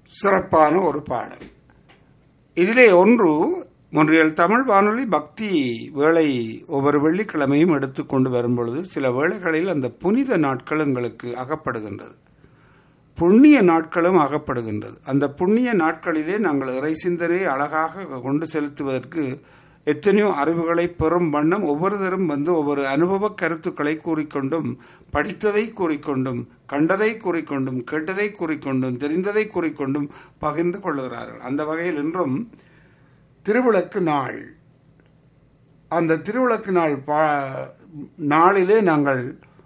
சிறப்பான ஒரு பாடல் இதிலே ஒன்று முன்றியல் தமிழ் வானொலி பக்தி வேளை ஒவ்வொரு வெள்ளிக்கிழமையும் எடுத்துக்கொண்டு வரும் பொழுது சில வேளைகளில் அந்த புனித நாட்கள் எங்களுக்கு அகப்படுகின்றது புண்ணிய நாட்களும் அகப்படுகின்றது அந்த புண்ணிய நாட்களிலே நாங்கள் இறை சிந்தனை அழகாக கொண்டு செலுத்துவதற்கு எத்தனையோ அறிவுகளை பெறும் வண்ணம் ஒவ்வொருத்தரும் வந்து ஒவ்வொரு அனுபவ கருத்துக்களை கூறிக்கொண்டும் படித்ததை கூறிக்கொண்டும் கண்டதை கூறிக்கொண்டும் கேட்டதை கூறிக்கொண்டும் தெரிந்ததை கூறிக்கொண்டும் பகிர்ந்து கொள்ளுகிறார்கள் அந்த வகையில் இன்றும் திருவிளக்கு நாள் அந்த திருவிளக்கு நாள் பா நாளிலே நாங்கள்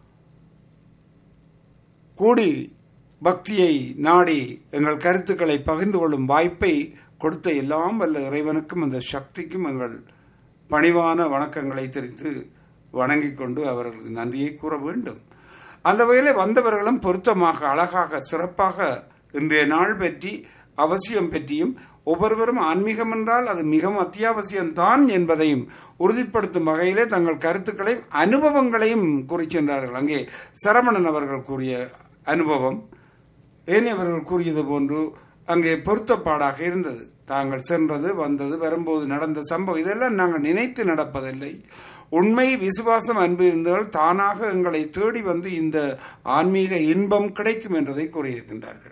கூடி பக்தியை நாடி எங்கள் கருத்துக்களை பகிர்ந்து கொள்ளும் வாய்ப்பை கொடுத்த எல்லாம் வல்ல இறைவனுக்கும் அந்த சக்திக்கும் எங்கள் பணிவான வணக்கங்களை தெரிந்து வணங்கிக் கொண்டு அவர்களுக்கு நன்றியை கூற வேண்டும் அந்த வகையில் வந்தவர்களும் பொருத்தமாக அழகாக சிறப்பாக இன்றைய நாள் பற்றி அவசியம் பற்றியும் ஒவ்வொருவரும் ஆன்மீகம் என்றால் அது மிகவும் அத்தியாவசியம்தான் என்பதையும் உறுதிப்படுத்தும் வகையிலே தங்கள் கருத்துக்களையும் அனுபவங்களையும் கூறி சென்றார்கள் அங்கே சரவணன் அவர்கள் கூறிய அனுபவம் ஏனையவர்கள் கூறியது போன்று அங்கே பொருத்தப்பாடாக இருந்தது தாங்கள் சென்றது வந்தது வரும்போது நடந்த சம்பவம் இதெல்லாம் நாங்கள் நினைத்து நடப்பதில்லை உண்மை விசுவாசம் அன்பு இருந்தால் தானாக எங்களை தேடி வந்து இந்த ஆன்மீக இன்பம் கிடைக்கும் என்றதை கூறியிருக்கின்றார்கள்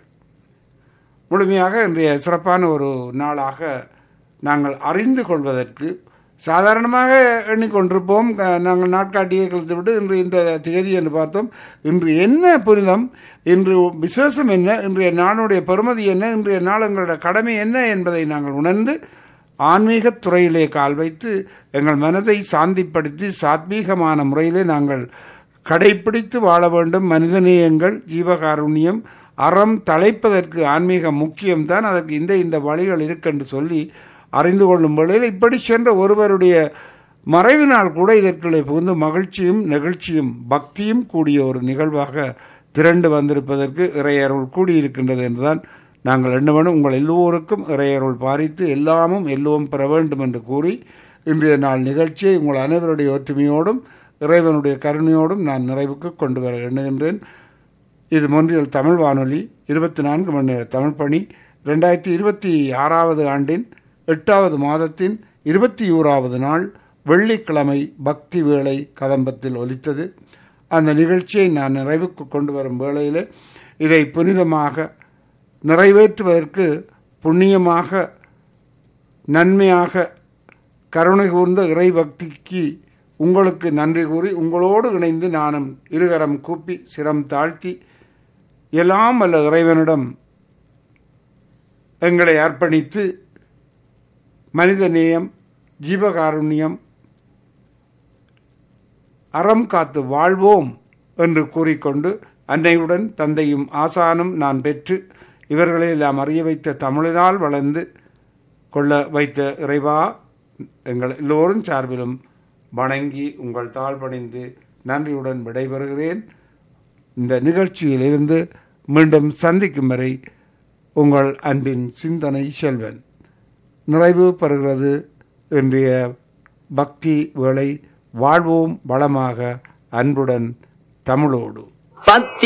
முழுமையாக இன்றைய சிறப்பான ஒரு நாளாக நாங்கள் அறிந்து கொள்வதற்கு சாதாரணமாக எண்ணிக்கொண்டிருப்போம் நாங்கள் நாட்காட்டியை கழித்து விட்டு இன்று இந்த தேதி என்று பார்த்தோம் இன்று என்ன புனிதம் இன்று விசேஷம் என்ன இன்றைய நாளுடைய பெருமதி என்ன இன்றைய நாள் எங்களுடைய கடமை என்ன என்பதை நாங்கள் உணர்ந்து ஆன்மீகத் துறையிலே கால் வைத்து எங்கள் மனதை சாந்திப்படுத்தி சாத்மீகமான முறையிலே நாங்கள் கடைபிடித்து வாழ வேண்டும் மனிதநேயங்கள் ஜீவகாருண்யம் அறம் தலைப்பதற்கு ஆன்மீகம் முக்கியம்தான் அதற்கு இந்த இந்த வழிகள் இருக்கென்று சொல்லி அறிந்து கொள்ளும் வேளையில் இப்படி சென்ற ஒருவருடைய மறைவினால் கூட இதற்குள்ளே புகுந்து மகிழ்ச்சியும் நெகிழ்ச்சியும் பக்தியும் கூடிய ஒரு நிகழ்வாக திரண்டு வந்திருப்பதற்கு இறையருள் கூடியிருக்கின்றது என்றுதான் நாங்கள் எண்ணுவனும் உங்கள் எல்லோருக்கும் இறையருள் பாரித்து எல்லாமும் எல்லோரும் பெற வேண்டும் என்று கூறி இன்றைய நாள் நிகழ்ச்சியை உங்கள் அனைவருடைய ஒற்றுமையோடும் இறைவனுடைய கருணையோடும் நான் நிறைவுக்கு கொண்டு வர எண்ணுகின்றேன் இது மொன்றியல் தமிழ் வானொலி இருபத்தி நான்கு மணி நேர தமிழ் பணி ரெண்டாயிரத்தி இருபத்தி ஆறாவது ஆண்டின் எட்டாவது மாதத்தின் இருபத்தி ஓராவது நாள் வெள்ளிக்கிழமை பக்தி வேளை கதம்பத்தில் ஒலித்தது அந்த நிகழ்ச்சியை நான் நிறைவுக்கு கொண்டு வரும் வேளையில் இதை புனிதமாக நிறைவேற்றுவதற்கு புண்ணியமாக நன்மையாக கருணை கூர்ந்த இறை பக்திக்கு உங்களுக்கு நன்றி கூறி உங்களோடு இணைந்து நானும் இருகரம் கூப்பி சிரம் தாழ்த்தி எல்லாம் அல்ல இறைவனிடம் எங்களை அர்ப்பணித்து மனித நேயம் ஜீவகாருண்யம் அறம் காத்து வாழ்வோம் என்று கூறிக்கொண்டு அன்னையுடன் தந்தையும் ஆசானும் நான் பெற்று இவர்களை எல்லாம் அறிய வைத்த தமிழினால் வளர்ந்து கொள்ள வைத்த இறைவா எங்கள் எல்லோரும் சார்பிலும் வணங்கி உங்கள் தாழ்பணிந்து நன்றியுடன் விடைபெறுகிறேன் இந்த நிகழ்ச்சியிலிருந்து மீண்டும் சந்திக்கும் வரை உங்கள் அன்பின் சிந்தனை செல்வன் நிறைவு பெறுகிறது இன்றைய பக்தி வேளை வாழ்வோம் வளமாக அன்புடன் தமிழோடு